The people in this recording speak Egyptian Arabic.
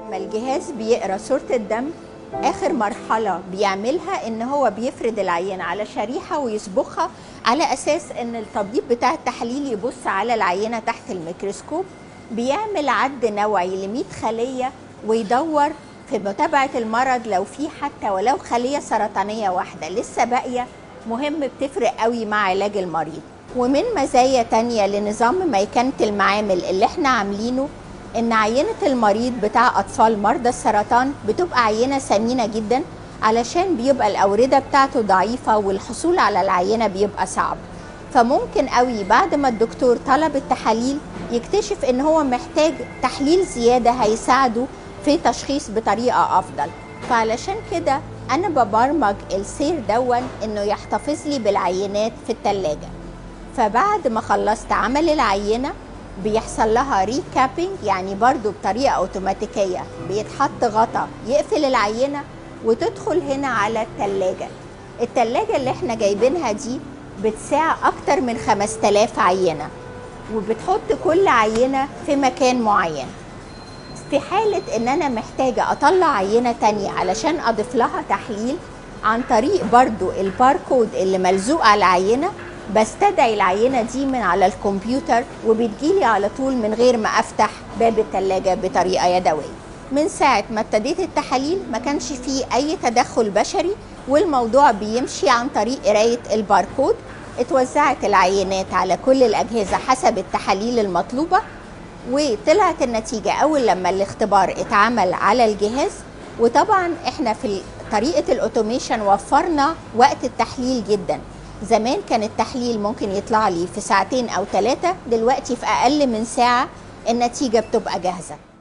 لما الجهاز بيقرا صورة الدم آخر مرحلة بيعملها إن هو بيفرد العينة على شريحة ويصبغها على أساس إن الطبيب بتاع التحليل يبص على العينة تحت الميكروسكوب بيعمل عد نوعي ل 100 خلية ويدور في متابعة المرض لو في حتى ولو خلية سرطانية واحدة لسه باقية مهم بتفرق قوي مع علاج المريض ومن مزايا تانية لنظام ميكنة المعامل اللي احنا عاملينه ان عينة المريض بتاع اطفال مرضى السرطان بتبقى عينة ثمينة جدا علشان بيبقى الاوردة بتاعته ضعيفة والحصول على العينة بيبقى صعب فممكن قوي بعد ما الدكتور طلب التحاليل يكتشف ان هو محتاج تحليل زيادة هيساعده في تشخيص بطريقة افضل فعلشان كده انا ببرمج السير دون انه يحتفظ لي بالعينات في التلاجة فبعد ما خلصت عمل العينة بيحصل لها ريكابينج يعني برضو بطريقة اوتوماتيكية بيتحط غطا يقفل العينة وتدخل هنا على التلاجة التلاجة اللي احنا جايبينها دي بتساع اكتر من 5000 عينة وبتحط كل عينة في مكان معين في حالة ان انا محتاجة اطلع عينة تانية علشان اضيف لها تحليل عن طريق برضو الباركود اللي ملزوق على العينة بستدعي العينة دي من على الكمبيوتر وبتجيلي على طول من غير ما افتح باب التلاجة بطريقة يدوية من ساعة ما ابتديت التحاليل ما كانش فيه اي تدخل بشري والموضوع بيمشي عن طريق قراية الباركود اتوزعت العينات على كل الأجهزة حسب التحاليل المطلوبة وطلعت النتيجة أول لما الاختبار اتعمل على الجهاز وطبعا احنا في طريقة الأوتوميشن وفرنا وقت التحليل جدا زمان كان التحليل ممكن يطلع لي في ساعتين أو ثلاثة دلوقتي في أقل من ساعة النتيجة بتبقى جاهزة